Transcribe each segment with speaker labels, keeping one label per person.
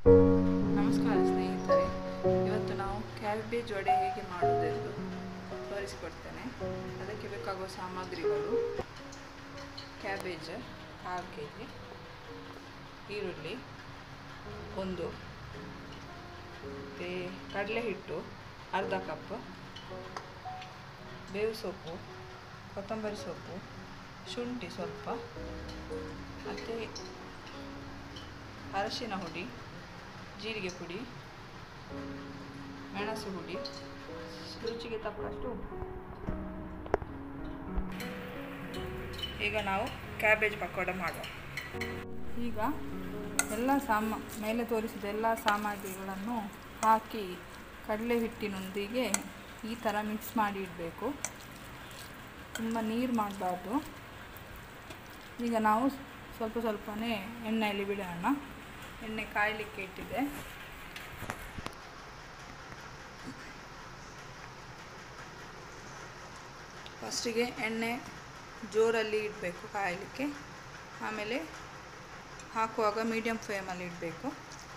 Speaker 1: ನಮಸ್ಕಾರ ಸ್ನೇಹಿತರೆ ಇವತ್ತು ನಾವು ಕ್ಯಾಬೇಜ್ ವಡೆ ಹೇಗೆ ಮಾಡುವುದೆಂದು ತೋರಿಸಿಕೊಡ್ತೇನೆ ಅದಕ್ಕೆ ಬೇಕಾಗುವ ಸಾಮಗ್ರಿಗಳು ಕ್ಯಾಬೇಜ್ ಕಾಲು ಕೆ ಜಿ ಈರುಳ್ಳಿ ಒಂದು ಮತ್ತು ಕಡಲೆ ಹಿಟ್ಟು ಅರ್ಧ ಕಪ್ ಬೇವು ಸೊಪ್ಪು ಕೊತ್ತಂಬರಿ ಸೊಪ್ಪು ಶುಂಠಿ ಸ್ವಲ್ಪ ಮತ್ತು ಅರಶಿನ ಹುಡಿ ಜೀರಿಗೆ ಪುಡಿ ಮೆಣಸು ಹುಡಿ ರುಚಿಗೆ ತಕ್ಕಷ್ಟು ಉಪ್ಪು ಈಗ ನಾವು ಕ್ಯಾಬೇಜ್ ಪಕೋಡ ಮಾಡುವ ಈಗ ಎಲ್ಲ ಸಾಮ ಮೇಲೆ ತೋರಿಸಿದ ಎಲ್ಲ ಸಾಮಗ್ರಿಗಳನ್ನು ಹಾಕಿ ಕಡಲೆ ಹಿಟ್ಟಿನೊಂದಿಗೆ ಈ ಥರ ಮಿಕ್ಸ್ ಮಾಡಿ ಇಡಬೇಕು ತುಂಬ ನೀರು ಮಾಡಬಾರ್ದು ಈಗ ನಾವು ಸ್ವಲ್ಪ ಸ್ವಲ್ಪನೇ ಎಣ್ಣೆಯಲ್ಲಿ ಬಿಡೋಣ ಎಣ್ಣೆ ಕಾಯಲಿಕ್ಕೆ ಇಟ್ಟಿದೆ ಫಸ್ಟಿಗೆ ಎಣ್ಣೆ ಜೋರಲ್ಲಿ ಇಡಬೇಕು ಕಾಯಲಿಕ್ಕೆ ಆಮೇಲೆ ಹಾಕುವಾಗ ಮೀಡಿಯಮ್ ಫ್ಲೇಮಲ್ಲಿ ಇಡಬೇಕು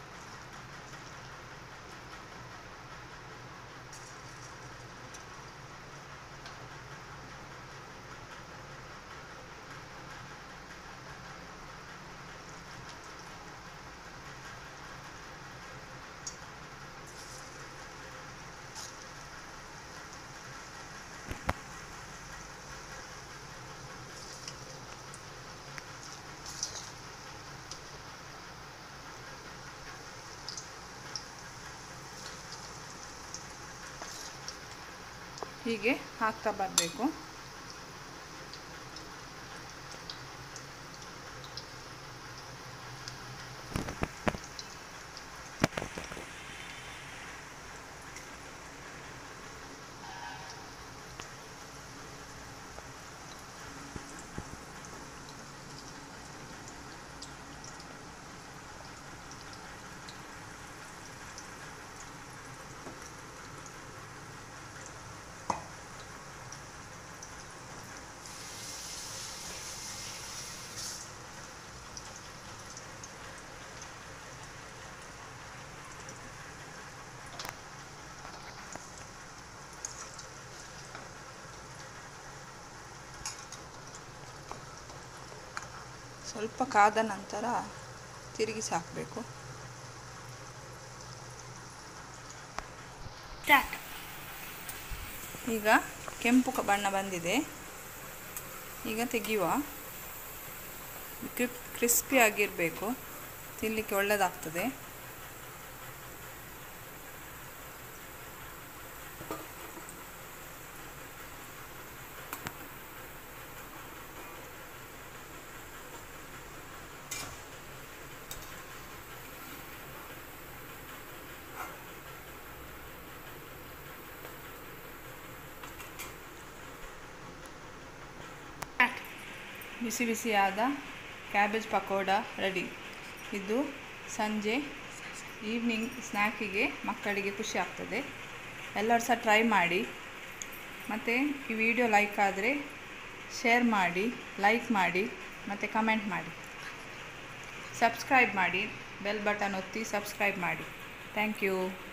Speaker 1: ಹೀಗೆ ಹಾಕ್ತಾ ಬರಬೇಕು ಸ್ವಲ್ಪ ಕಾದ ನಂತರ ತಿರುಗಿಸಿ ಹಾಕಬೇಕು ಈಗ ಕೆಂಪು ಕ- ಬಣ್ಣ ಬಂದಿದೆ ಈಗ ತೆಗೆಯುವ ಕ್ರಿಪ್ ಕ್ರಿಸ್ಪಿ ಆಗಿರಬೇಕು ತಿನ್ನಲಿಕ್ಕೆ ಒಳ್ಳೆಯದಾಗ್ತದೆ ಬಿಸಿ ಬಿಸಿಯಾದ ಕ್ಯಾಬೇಜ್ ಪಕೋಡ ರೆಡಿ ಇದು ಸಂಜೆ ಈವ್ನಿಂಗ್ ಸ್ನ್ಯಾಕಿಗೆ ಮಕ್ಕಳಿಗೆ ಖುಷಿ ಆಗ್ತದೆ ಎಲ್ಲರೂ ಸಹ ಟ್ರೈ ಮಾಡಿ ಮತ್ತು ಈ ವಿಡಿಯೋ ಲೈಕ್ ಆದರೆ ಶೇರ್ ಮಾಡಿ ಲೈಕ್ ಮಾಡಿ ಮತ್ತು ಕಮೆಂಟ್ ಮಾಡಿ ಸಬ್ಸ್ಕ್ರೈಬ್ ಮಾಡಿ ಬೆಲ್ ಬಟನ್ ಒತ್ತಿ ಸಬ್ಸ್ಕ್ರೈಬ್ ಮಾಡಿ ಥ್ಯಾಂಕ್ ಯು